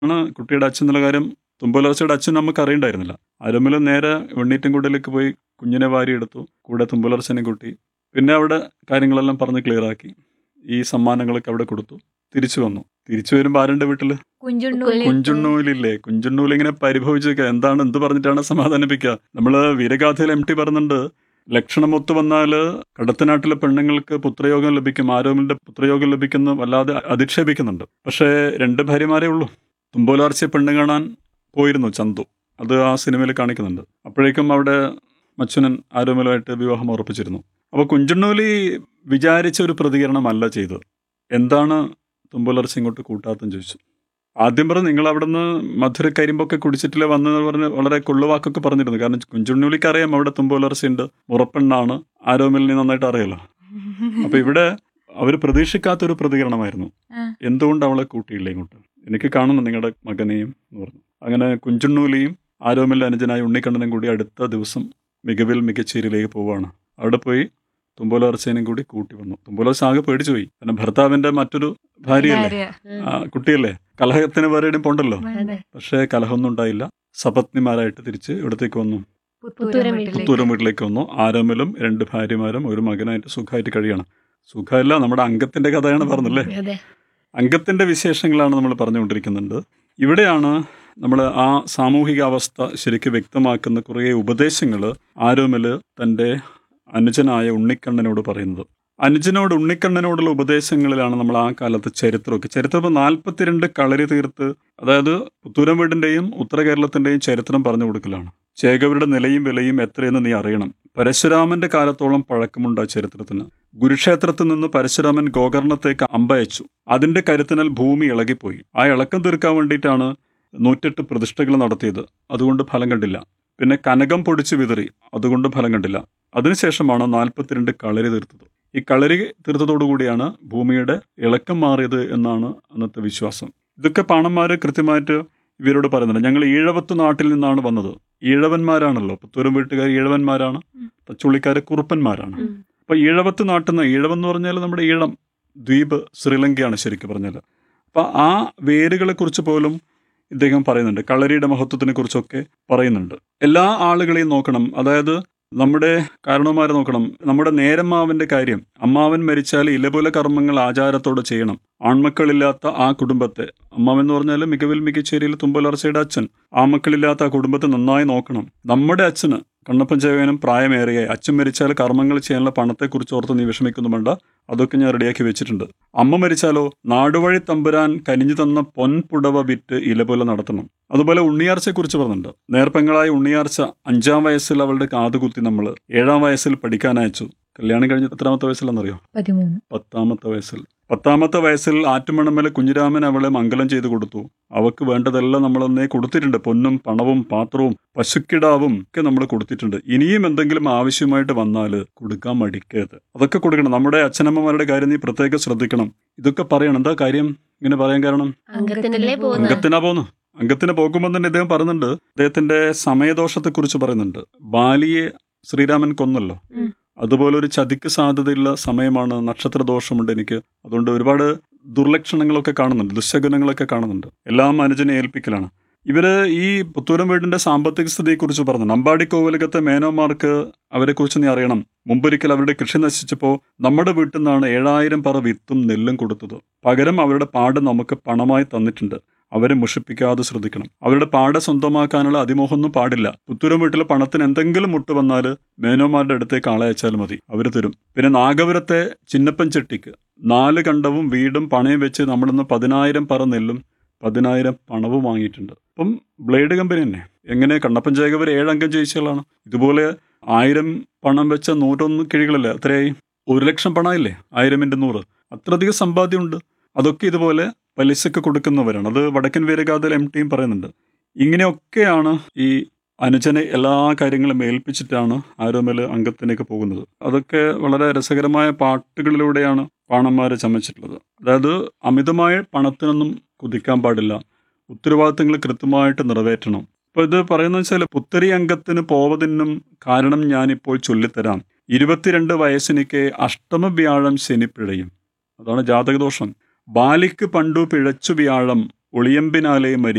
ആണ് കുട്ടിയുടെ അച്ഛൻ എന്നുള്ള കാര്യം തുമ്പുലർച്ചയുടെ അച്ഛൻ നമുക്ക് അറിയണ്ടായിരുന്നില്ല ആരോമൽ നേരെ വെണ്ണീറ്റൻകുടിലേക്ക് പോയി കുഞ്ഞിനെ വാരിയെടുത്തു കൂടെ തുമ്പുലർച്ചനെ കൂട്ടി പിന്നെ അവിടെ കാര്യങ്ങളെല്ലാം പറഞ്ഞ് ക്ലിയർ ആക്കി ഈ സമ്മാനങ്ങളൊക്കെ അവിടെ കൊടുത്തു തിരിച്ചു വന്നു തിരിച്ചു വരുമ്പോൾ ആരുടെ വീട്ടില് കുഞ്ചുണ്ണൂലി കുഞ്ചുണ്ണൂലില്ലേ കുഞ്ചുണ്ണൂൽ ഇങ്ങനെ പരിഭവിച്ചൊക്കെ എന്താണ് എന്ത് പറഞ്ഞിട്ടാണ് സമാധാനിപ്പിക്കുക നമ്മള് വീരഗാഥയിൽ എം ടി പറയുന്നുണ്ട് ലക്ഷണമൊത്തു വന്നാൽ കടത്തനാട്ടിലെ പെണ്ണുങ്ങൾക്ക് പുത്രയോഗം ലഭിക്കും ആരോമിന്റെ പുത്രയോഗം ലഭിക്കുന്ന വല്ലാതെ അധിക്ഷേപിക്കുന്നുണ്ട് പക്ഷേ രണ്ട് ഭാര്യമാരേ ഉള്ളൂ തുമ്പോലാർച്ചയെ പെണ്ണ് കാണാൻ പോയിരുന്നു ചന്തു അത് ആ സിനിമയിൽ കാണിക്കുന്നുണ്ട് അപ്പോഴേക്കും അവിടെ മച്ചുനൻ ആരോമലുമായിട്ട് വിവാഹം ഉറപ്പിച്ചിരുന്നു അപ്പോൾ കുഞ്ചുണ്ണൂലി വിചാരിച്ച ഒരു പ്രതികരണമല്ല ചെയ്തത് എന്താണ് തുമ്പോലർച്ച ഇങ്ങോട്ട് കൂട്ടാത്തെന്ന് ചോദിച്ചു ആദ്യം പറഞ്ഞു നിങ്ങൾ അവിടുന്ന് മധുര കരിമ്പൊക്കെ കുടിച്ചിട്ടില്ല വന്നെന്ന് പറഞ്ഞ് വളരെ കൊള്ളുവാക്കൊക്കെ പറഞ്ഞിരുന്നു കാരണം കുഞ്ചുണ്ണൂലിക്ക് അറിയാം അവിടെ തുമ്പോലർച്ചയുണ്ട് മുറപ്പെണ്ണാണ് ആരോമലിനെ നന്നായിട്ട് അറിയാലോ അപ്പൊ ഇവിടെ അവർ പ്രതീക്ഷിക്കാത്തൊരു പ്രതികരണമായിരുന്നു ആ. എന്തുകൊണ്ട് അവളെ കൂട്ടിയില്ല ഇങ്ങോട്ട് എനിക്ക് കാണുന്നു നിങ്ങളുടെ മകനെയും എന്ന് പറഞ്ഞു അങ്ങനെ കുഞ്ചുണ്ണൂലിയും ആരോമലിന്റെ അനുജനായ ഉണ്ണിക്കണ്ണനും കൂടി അടുത്ത ദിവസം മികവിൽ മികച്ചേരിയിലേക്ക് പോവാണ് അവിടെ പോയി തുമ്പോലർച്ചേനും കൂടി കൂട്ടി വന്നു തുമ്പോലർച്ച ആകെ പേടിച്ചു പോയി കാരണം ഭർത്താവിന്റെ മറ്റൊരു ഭാര്യയല്ലേ ഭാര്യ. ആ, കുട്ടിയല്ലേ കലഹത്തിന് വേറെ പോണ്ടല്ലോ അതെ. പക്ഷേ കലഹമൊന്നും ഉണ്ടായില്ല സപത്നിമാരായിട്ട് തിരിച്ച് ഇവിടത്തേക്ക് വന്നു പുത്തൂരം വീട്ടിലേക്ക്. പുത്തൂരം വീട്ടിലേക്ക് വന്നു ആരമലും രണ്ട് ഭാര്യമാരും ഒരു മകനായിട്ട് സുഖമായിട്ട് കഴിയണം സുഖമല്ല നമ്മുടെ അംഗത്തിന്റെ കഥയാണ് പറഞ്ഞല്ലേ അതെ അംഗത്തിന്റെ വിശേഷങ്ങളാണ് നമ്മൾ പറഞ്ഞുകൊണ്ടിരിക്കുന്നുണ്ട് ഇവിടെയാണ് നമ്മൾ ആ സാമൂഹിക അവസ്ഥ ശരിക്കും വ്യക്തമാക്കുന്ന കുറേ ഉപദേശങ്ങൾ ആരോമല് തൻ്റെ അനുജനായ ഉണ്ണിക്കണ്ണനോട് പറയുന്നത് അനുജനോട് ഉണ്ണിക്കണ്ണനോടുള്ള ഉപദേശങ്ങളിലാണ് നമ്മൾ ആ കാലത്ത് ചരിത്രമൊക്കെ ചരിത്രം ഇപ്പോൾ നാൽപ്പത്തിരണ്ട് കളരി തീർത്ത് അതായത് പുത്തൂരം വീടിൻ്റെയും ഉത്തര കേരളത്തിൻ്റെയും ചരിത്രം പറഞ്ഞു കൊടുക്കലാണ് ചേകവരുടെ നിലയും വിലയും എത്രയെന്ന് നീ അറിയണം പരശുരാമന്റെ കാലത്തോളം പഴക്കമുണ്ട് ആ ചരിത്രത്തിന് ഗുരുക്ഷേത്രത്തിൽ നിന്ന് പരശുരാമൻ ഗോകർണത്തേക്ക് അമ്പയച്ചു അതിന്റെ കരുത്തിനാൽ ഭൂമി ഇളകിപ്പോയി ആ ഇളക്കം തീർക്കാൻ വേണ്ടിയിട്ടാണ് നൂറ്റെട്ട് പ്രതിഷ്ഠകൾ നടത്തിയത് അതുകൊണ്ട് ഫലം കണ്ടില്ല പിന്നെ കനകം പൊടിച്ച് വിതറി അതുകൊണ്ട് ഫലം കണ്ടില്ല അതിനുശേഷമാണ് നാൽപ്പത്തിരണ്ട് കളരി തീർത്തത് ഈ കളരി തീർത്തതോടുകൂടിയാണ് ഭൂമിയുടെ ഇളക്കം മാറിയത് എന്നാണ് അന്നത്തെ വിശ്വാസം ഇതൊക്കെ പാണന്മാര് കൃത്യമായിട്ട് ഇവരോട് പറയുന്നുണ്ട് ഞങ്ങൾ ഈഴവത്ത് നാട്ടിൽ നിന്നാണ് വന്നത് ഈഴവന്മാരാണല്ലോ പുത്തൂരം വീട്ടുകാർ ഈഴവന്മാരാണ് തച്ചുള്ളിക്കാര് കുറുപ്പന്മാരാണ് ഉം. അപ്പൊ ഈഴവത്ത് നാട്ടിൽ നിന്ന് ഈഴവം എന്ന് പറഞ്ഞാൽ നമ്മുടെ ഈഴം ദ്വീപ് ശ്രീലങ്കയാണ് ശരിക്കും പറഞ്ഞാൽ അപ്പൊ ആ വേരുകളെ കുറിച്ച് പോലും ഇദ്ദേഹം പറയുന്നുണ്ട് കളരിയുടെ മഹത്വത്തിനെ കുറിച്ചൊക്കെ പറയുന്നുണ്ട് എല്ലാ ആളുകളെയും നോക്കണം അതായത് നമ്മുടെ കാരണവന്മാരെ നോക്കണം നമ്മുടെ നേരമ്മാവന്റെ കാര്യം അമ്മാവൻ മരിച്ചാൽ ഇലപോലെ കർമ്മങ്ങൾ ആചാരത്തോടെ ചെയ്യണം ആൺമക്കളില്ലാത്ത ആ കുടുംബത്തെ അമ്മാവൻ എന്ന് പറഞ്ഞാൽ മികവിൽ മികച്ചേരിയിൽ തുമ്പലർച്ചയുടെ അച്ഛൻ ആമക്കളില്ലാത്ത ആ കുടുംബത്തെ നന്നായി നോക്കണം നമ്മുടെ അച്ഛന് കണ്ണപ്പൻ ചേവനും പ്രായമേറിയ അച്ഛൻ മരിച്ചാൽ കർമ്മങ്ങൾ ചെയ്യാനുള്ള പണത്തെക്കുറിച്ച് ഓർത്ത് നീ വിഷമിക്കുന്നു വേണ്ട അതൊക്കെ ഞാൻ റെഡിയാക്കി വെച്ചിട്ടുണ്ട് അമ്മ മരിച്ചാലോ നാടുവഴി തമ്പുരാൻ കനിഞ്ഞു തന്ന പൊൻപുടവ വിറ്റ് ഇലപോലെ നടത്തണം അതുപോലെ ഉണ്ണിയാർച്ചയെക്കുറിച്ച് പറഞ്ഞിട്ടുണ്ട് നേർപ്പെങ്ങളായ ഉണ്ണിയാർച്ച അഞ്ചാം വയസ്സിൽ അവളുടെ കാതുകുത്തി നമ്മൾ ഏഴാം വയസ്സിൽ പഠിക്കാൻ അയച്ചു കല്യാണം കഴിഞ്ഞ എത്രാമത്തെ വയസ്സിലെന്നറിയോ പതിമൂന്ന് പത്താമത്തെ വയസ്സിൽ പത്താമത്തെ വയസ്സിൽ ആറ്റുമണമേലെ കുഞ്ഞിരാമൻ അവളെ മംഗലം ചെയ്തു കൊടുത്തു അവക്ക് വേണ്ടതെല്ലാം നമ്മളന്നേ കൊടുത്തിട്ടുണ്ട് പൊന്നും പണവും പാത്രവും പശുക്കിടാവും ഒക്കെ നമ്മൾ കൊടുത്തിട്ടുണ്ട് ഇനിയും എന്തെങ്കിലും ആവശ്യമായിട്ട് വന്നാൽ കൊടുക്കാൻ മടിക്കരുത് അതൊക്കെ കൊടുക്കണം നമ്മുടെ അച്ഛനമ്മമാരുടെ കാര്യം നീ പ്രത്യേകം ശ്രദ്ധിക്കണം ഇതൊക്കെ പറയണം എന്താ കാര്യം ഇങ്ങനെ പറയാൻ കാരണം അംഗത്തിനല്ലേ പോകുന്നത് അംഗത്തിനാ പോന്നു അംഗത്തിന് പോകുമ്പോൾ തന്നെ ഇദ്ദേഹം പറയുന്നുണ്ട് അദ്ദേഹത്തിന്റെ സമയദോഷത്തെക്കുറിച്ച് പറയുന്നുണ്ട് ബാലിയെ ശ്രീരാമൻ കൊന്നല്ലോ ഉം. അതുപോലെ ഒരു ചതിക്ക് സാധ്യതയുള്ള സമയമാണ് നക്ഷത്രദോഷമുണ്ട് എനിക്ക് അതുകൊണ്ട് ഒരുപാട് ദുർലക്ഷണങ്ങളൊക്കെ കാണുന്നുണ്ട് ദുശകുനങ്ങളൊക്കെ കാണുന്നുണ്ട് എല്ലാം അനുജനെ ഏൽപ്പിക്കലാണ് ഇവര് ഈ പുത്തൂരം വീടിന്റെ സാമ്പത്തിക സ്ഥിതിയെക്കുറിച്ച് പറഞ്ഞു നമ്പാടി കോവിലകത്തെ മേനോമാർക്ക് അവരെക്കുറിച്ച് നീ അറിയണം മുമ്പൊരിക്കൽ അവരുടെ കൃഷി നശിച്ചപ്പോൾ നമ്മുടെ വീട്ടിൽ നിന്നാണ് ഏഴായിരം പറ വിത്തും നെല്ലും കൊടുത്തത് പകരം അവരുടെ പാട് നമുക്ക് പണമായി തന്നിട്ടുണ്ട് അവരെ മുഷിപ്പിക്കാതെ ശ്രദ്ധിക്കണം അവരുടെ പാട സ്വന്തമാക്കാനുള്ള അതിമോഹമൊന്നും പാടില്ല പുത്തൂരം വീട്ടിലെ പണത്തിന് എന്തെങ്കിലും മുട്ട് വന്നാൽ മേനോമാരുടെ അടുത്തേക്ക് ആളെ അയച്ചാൽ മതി അവർ തരും പിന്നെ നാഗപുരത്തെ ചിന്നപ്പൻ ചെട്ടിക്ക് നാല് കണ്ടവും വീടും പണയം വെച്ച് നമ്മളിന്ന് പതിനായിരം പറ നെല്ലും പതിനായിരം പണവും വാങ്ങിയിട്ടുണ്ട് അപ്പം ബ്ലേഡ് കമ്പനി തന്നെ എങ്ങനെ കണ്ണപ്പൻ ജയകവർ ഏഴംഗം ജയിച്ചയാളാണ് ഇതുപോലെ ആയിരം പണം വെച്ച നൂറ്റൊന്ന് കിഴികളല്ലേ അത്രയായി ഒരു ലക്ഷം പണമില്ലേ ആയിരം ഇൻറ്റു നൂറ് അത്രയധികം സമ്പാദ്യമുണ്ട് അതൊക്കെ ഇതുപോലെ പലിശക്ക് കൊടുക്കുന്നവരാണ് അത് വടക്കൻ വീരഗാഥയിൽ എം ടിയും പറയുന്നുണ്ട് ഇങ്ങനെയൊക്കെയാണ് ഈ അനുജനെ എല്ലാ കാര്യങ്ങളും ഏൽപ്പിച്ചിട്ടാണ് ആരോമല് അംഗത്തിലേക്ക് പോകുന്നത് അതൊക്കെ വളരെ രസകരമായ പാട്ടുകളിലൂടെയാണ് പാണന്മാരെ ചമച്ചിട്ടുള്ളത് അതായത് അമിതമായ പണത്തിനൊന്നും കുതിക്കാൻ പാടില്ല ഉത്തരവാദിത്തങ്ങൾ കൃത്യമായിട്ട് നിറവേറ്റണം ഇപ്പൊ ഇത് പറയുന്ന വെച്ചാൽ പുത്തരി അംഗത്തിന് പോവതിനും കാരണം ഞാനിപ്പോൾ ചൊല്ലിത്തരാം ഇരുപത്തിരണ്ട് വയസ്സിനിക്ക് അഷ്ടമ വ്യാഴം ശനിപ്പിഴയും അതാണ് ജാതകദോഷം ബാലിക്ക് പണ്ടു പിഴച്ചു വ്യാഴം ഒളിയമ്പിനാലെ മരി